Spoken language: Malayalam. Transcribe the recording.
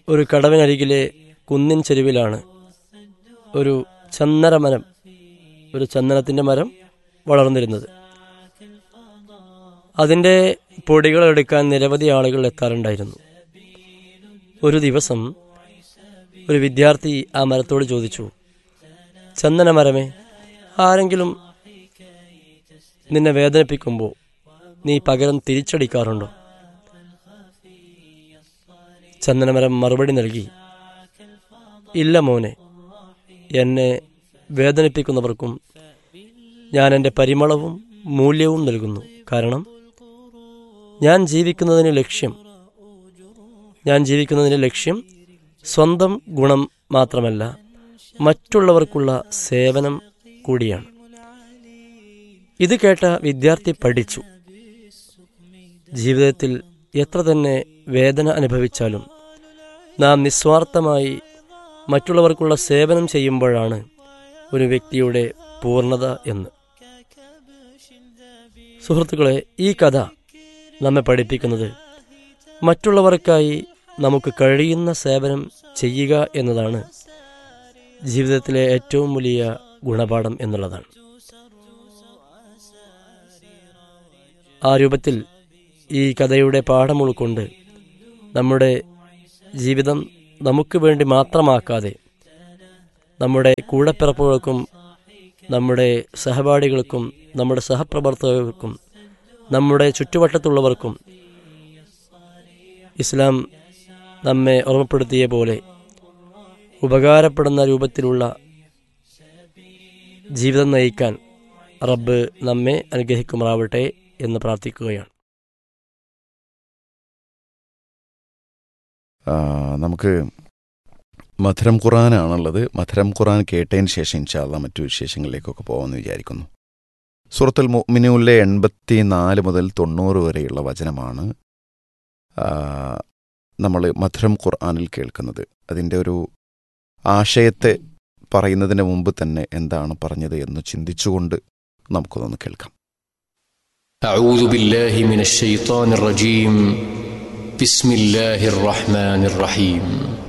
ഒരു കടവിനരികിലെ കുന്നിൻ ചെരുവിലാണ് ഒരു ചന്ദന മരം ഒരു ചന്ദനത്തിൻ്റെ മരം വളർന്നിരുന്നത് അതിൻ്റെ പൊടികൾ എടുക്കാൻ നിരവധി ആളുകൾ എത്താറുണ്ടായിരുന്നു ഒരു ദിവസം ഒരു വിദ്യാർത്ഥി ആ മരത്തോട് ചോദിച്ചു ചന്ദന മരമേ ആരെങ്കിലും നിന്നെ വേദനിപ്പിക്കുമ്പോൾ നീ പകരം തിരിച്ചടിക്കാറുണ്ടോ ചന്ദനമരം മറുപടി നൽകി ഇല്ല മോനെ എന്നെ വേദനിപ്പിക്കുന്നവർക്കും ഞാൻ എൻ്റെ പരിമളവും മൂല്യവും നൽകുന്നു കാരണം ഞാൻ ജീവിക്കുന്നതിന് ലക്ഷ്യം ഞാൻ ജീവിക്കുന്നതിന് ലക്ഷ്യം സ്വന്തം ഗുണം മാത്രമല്ല മറ്റുള്ളവർക്കുള്ള സേവനം കൂടിയാണ് ഇത് കേട്ട വിദ്യാർത്ഥി പഠിച്ചു ജീവിതത്തിൽ എത്ര തന്നെ വേദന അനുഭവിച്ചാലും നാം നിസ്വാർത്ഥമായി മറ്റുള്ളവർക്കുള്ള സേവനം ചെയ്യുമ്പോഴാണ് ഒരു വ്യക്തിയുടെ പൂർണ്ണത എന്ന് സുഹൃത്തുക്കളെ ഈ കഥ നമ്മെ പഠിപ്പിക്കുന്നത് മറ്റുള്ളവർക്കായി നമുക്ക് കഴിയുന്ന സേവനം ചെയ്യുക എന്നതാണ് ജീവിതത്തിലെ ഏറ്റവും വലിയ ഗുണപാഠം എന്നുള്ളതാണ് ആ രൂപത്തിൽ ഈ കഥയുടെ പാഠം ഉൾക്കൊണ്ട് നമ്മുടെ ജീവിതം നമുക്ക് വേണ്ടി മാത്രമാക്കാതെ നമ്മുടെ കൂടപ്പിറപ്പുകൾക്കും നമ്മുടെ സഹപാഠികൾക്കും നമ്മുടെ സഹപ്രവർത്തകർക്കും നമ്മുടെ ചുറ്റുവട്ടത്തുള്ളവർക്കും ഇസ്ലാം നമ്മെ ഓർമ്മപ്പെടുത്തിയ പോലെ ഉപകാരപ്പെടുന്ന രൂപത്തിലുള്ള ജീവിതം നയിക്കാൻ റബ്ബ് നമ്മെ അനുഗ്രഹിക്കുമാറാവട്ടെ എന്ന് പ്രാർത്ഥിക്കുകയാണ് ആ, നമുക്ക് മധുരം ഖുറാനാണുള്ളത് മധുരം ഖുറാൻ കേട്ടതിന് ശേഷം ഇൻഷാല്ല മറ്റു വിശേഷങ്ങളിലേക്കൊക്കെ പോകാമെന്ന് വിചാരിക്കുന്നു സുഹൃത്തുൽ മുഅ്മിനൂനിലെ എൺപത്തി നാല് മുതൽ തൊണ്ണൂറ് വരെയുള്ള വചനമാണ് നമ്മൾ മധുരം ഖുർആാനിൽ കേൾക്കുന്നത് അതിൻ്റെ ഒരു ആശയത്തെ പറയുന്നതിന് മുമ്പ് തന്നെ എന്താണ് പറഞ്ഞത് എന്ന് ചിന്തിച്ചുകൊണ്ട് നമുക്കൊന്ന് കേൾക്കാം أعوذ بالله من الشيطان الرجيم بسم الله الرحمن الرحيم